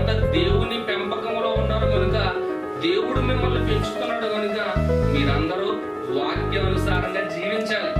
మీరంతా దేవుని పెంపకంలో ఉన్నారు కనుక దేవుడు మిమ్మల్ని పెంచుతున్నాడు కనుక మీరందరూ వాక్యానుసారంగా జీవించాలి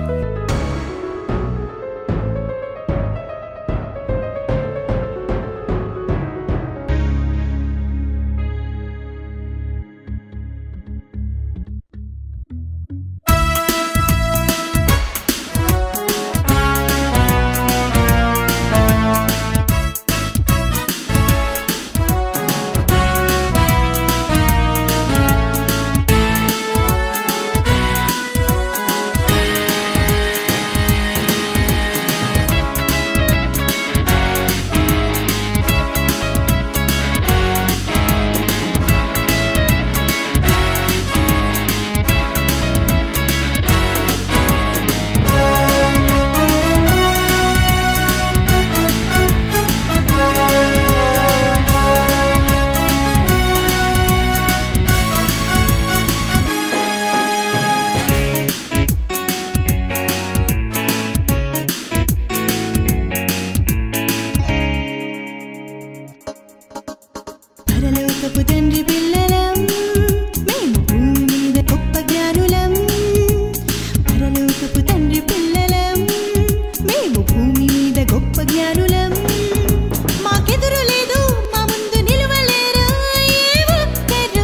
పరలోకపు తండ్రి పిల్లలం మేము భూమి మీద గొప్ప జ్ఞానులం పరలోకపు తండ్రి పిల్లలం మేము భూమి మీద గొప్ప జ్ఞానులం మాకెదురు లేదు మా ముందు నిలవలేరు ఏ ఒక్కరు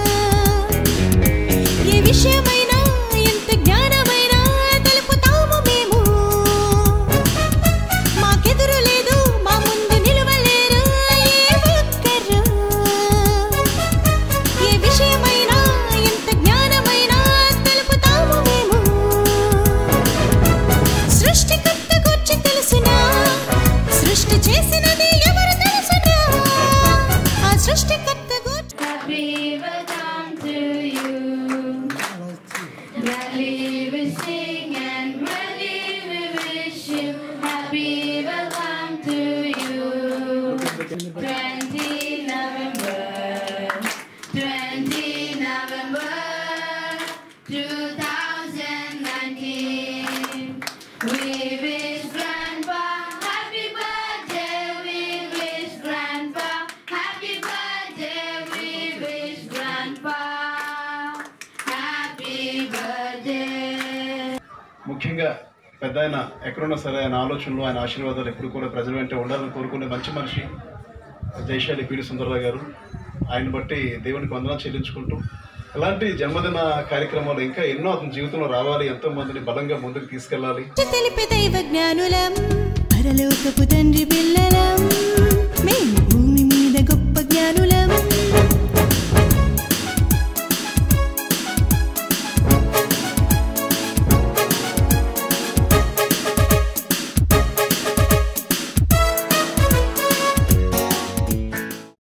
ఏ విషయమైనా ఎంత జ్ఞానమైనా తెలుపుతాము మేము మాకెదురు లేదు మా ముందు నిలవలేరు ఏ ఒక్కరు ఏ విషయమైనా ఎంత జ్ఞానమైనా తెలుపుతాము మేము సృష్టికర్త గురించి తెలుసునా సృష్టి చేసినది ఎవరు తెలుసునా ఆ సృష్టికర్త గురించి Happy welcome to you. Gladly we sing and gladly we wish you. Happy welcome to you. 20 November, 20 November 2019. We wish Grandpa happy birthday. We wish Grandpa happy birthday. We wish Grandpa happy birthday. ముఖ్యంగా పెద్ద ఆయన ఎక్కడున్నా సరే ఆయన ఆలోచనలు ఆయన ఆశీర్వాదాలు ఎప్పుడు కూడా ప్రజల వెంట ఉండాలని కోరుకునే మంచి మనిషి జయశాలి పీడి సుందరరావు గారు ఆయన బట్టి దేవునికి వందనాలు చెల్లించుకుంటూ ఇలాంటి జన్మదిన కార్యక్రమాలు ఇంకా ఎన్నో అతని జీవితంలో రావాలి ఎంతో మందిని బలంగా ముందుకు తీసుకెళ్ళాలి తెలిపే దైవ జ్ఞానులం పరలోకపు తండ్రి పిల్లలం